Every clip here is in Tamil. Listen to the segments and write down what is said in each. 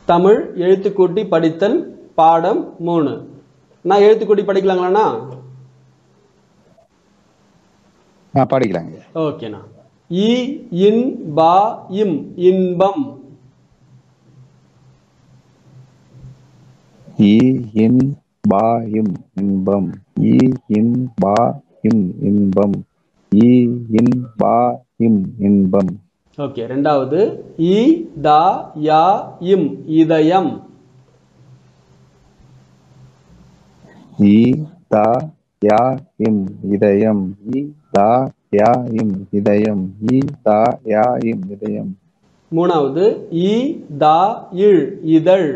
தமிழ் எழுத்துக்கூட்டி படித்தல் பாடம் மூணு நான் எழுத்துக்கூட்டி படிக்கலாங்களாண்ணா ஆ படிக்கலாங்க ஓகேண்ணா இ இன் பா இம் இன்பம் இ இன் பா இம் இன்பம் இ இன் பா இம் இன்பம் இ இன் பா இம் இன்பம் ஓகே ரெண்டாவது இ தா யா இம் இதயம் இ தா யா இம் இதயம் இ தா யா இம் இதயம் இ தா யா இம் இதயம் மூணாவது இ தா இழ் இதழ்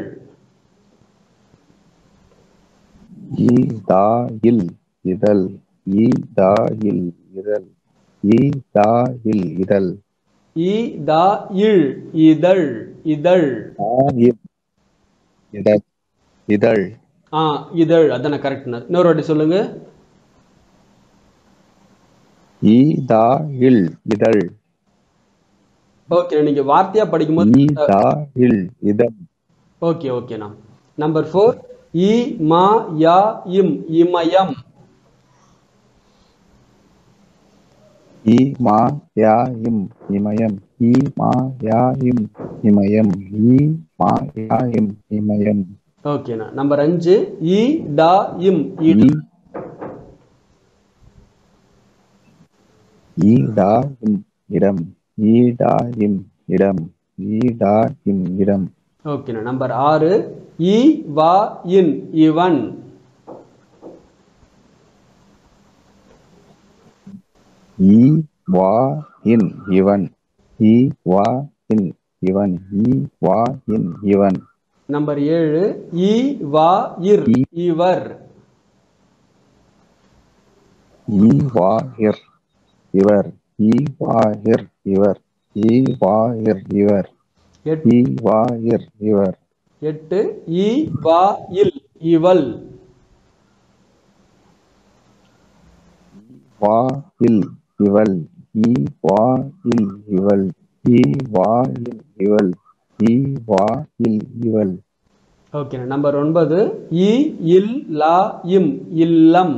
இ தா இல் இதழ் இ தா இல் இதழ் இ தா இல் இதழ் இ தா இழ் இதழ் இதழ் தா இல் இதழ் இதழ் ஆ இதழ் அதானே கரெக்ட்ண்ணா இன்னொரு வாட்டி சொல்லுங்க இ தா இல் இதழ் ஓகே நீங்க வார்த்தையா படிக்கும்போது இ தா இல் இதழ் ஓகே ஓகேண்ணா நம்பர் ஃபோர் இ மா யா இம் இமயம் இ மா யா இம் இமயம் இ மா யா இம் இமயம் இ மா யா இம் இமயம் ஓகேண்ணா நம்பர் அஞ்சு இ டா இம் இ இடு இ டா இம் இடம் இ டா இம் இடம் இ டா இம் இடம் ஓகேண்ணா நம்பர் ஆறு இ வா இன் இவன் இ வா இன் இவன் இ வா இன் இவன் இ வா இன் இவன் நம்பர் ஏழு இ வா இர் இ- இவர் இ வா இர் இவர் இ வா இர் இவர் இ வா இர் இவர் எட் இ வா இர் இவர் எட்டு இ வா இல் இவள் வா இல் இவள் இ வா இல் இவள் இ வா இல் இவள் இ வா இல் இவள் ஓகேண்ணா நம்பர் ஒன்பது இ இல் லா இம் இல்லம்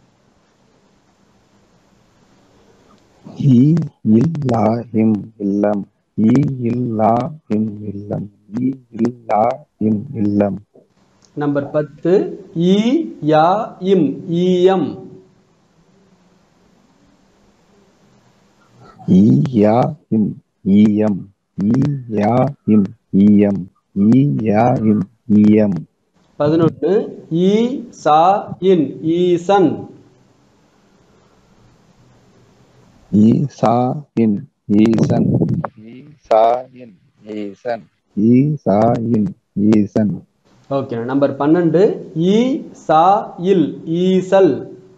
இ இல் லா இம் இல்லம் இ இல் லா இம் இல்லம் இ இல் லா இம் இல்லம் நம்பர் பத்து இ யா இம் ஈயம் இ யா இம் ஈயம் இ யா இம் ஈயம் இ யா இம் ஈயம் பதினொன்று இ சா இன் ஈசன் இ சா இன் ஈசன் இ சா இன் ஈசன் இ சா இன் ஈசன் ஓகேண்ணா நம்பர் பன்னெண்டு இ சா இல் ஈசல்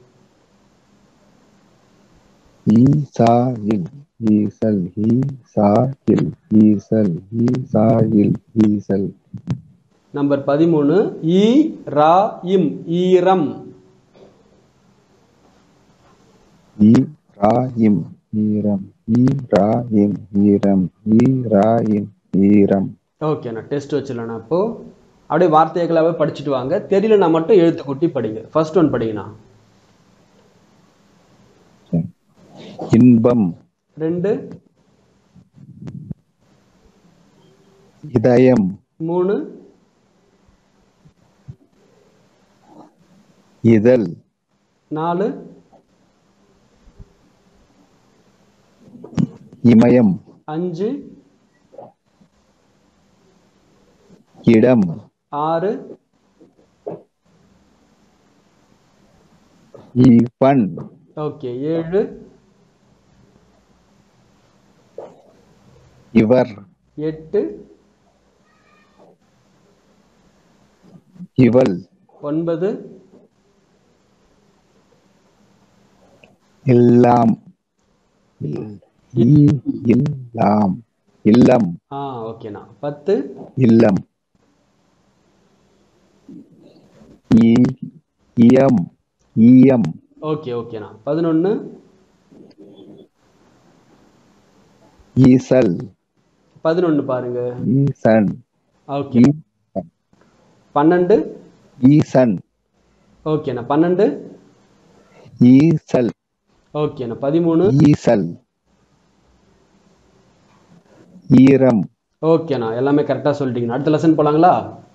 ஈ சா இல் ஈசல் ஈ சா இல் ஈசல் ஈ சா இல் ஈசல் நம்பர் பதிமூணு இ ரா இம் ஈரம் ஈ ரா இம் ஈரம் ஈ ரா இம் ஈரம் ஈ ரா இம் ஈரம் ஓகேண்ணா டெஸ்ட் வச்சிடலாண்ணா அப்போ அப்படியே வார்த்தைகளாவே படிச்சுட்டு வாங்க தெரியலனா மட்டும் எழுத்து கூட்டி படிங்க ஃபர்ஸ்ட் ஒன் படிங்கண்ணா இன்பம் ரெண்டு இதயம் மூணு இதழ் நாலு இமயம் அஞ்சு இடம் ஆறு இவன் ஓகே ஏழு இவர் எட்டு இவள் ஒன்பது எல்லாம் இ- இல்லம் இல்லம் ஆ ஓகேண்ணா பத்து இல்லம் இ- இயம் ஈயம் ஓகே ஓகேண்ணா பதினொன்று ஈசல் பதினொன்று பாருங்க ஈசன் ஓகே ஈ பன்னெண்டு ஈசன் ஓகேண்ணா பன்னெண்டு ஈசல் ஓகேண்ணா பதிமூணு ஈசல் ஈரம் ஓகேண்ணா எல்லாமே கரெக்டாக சொல்லிட்டீங்கண்ணா அடுத்த லெசன் போலாங்களா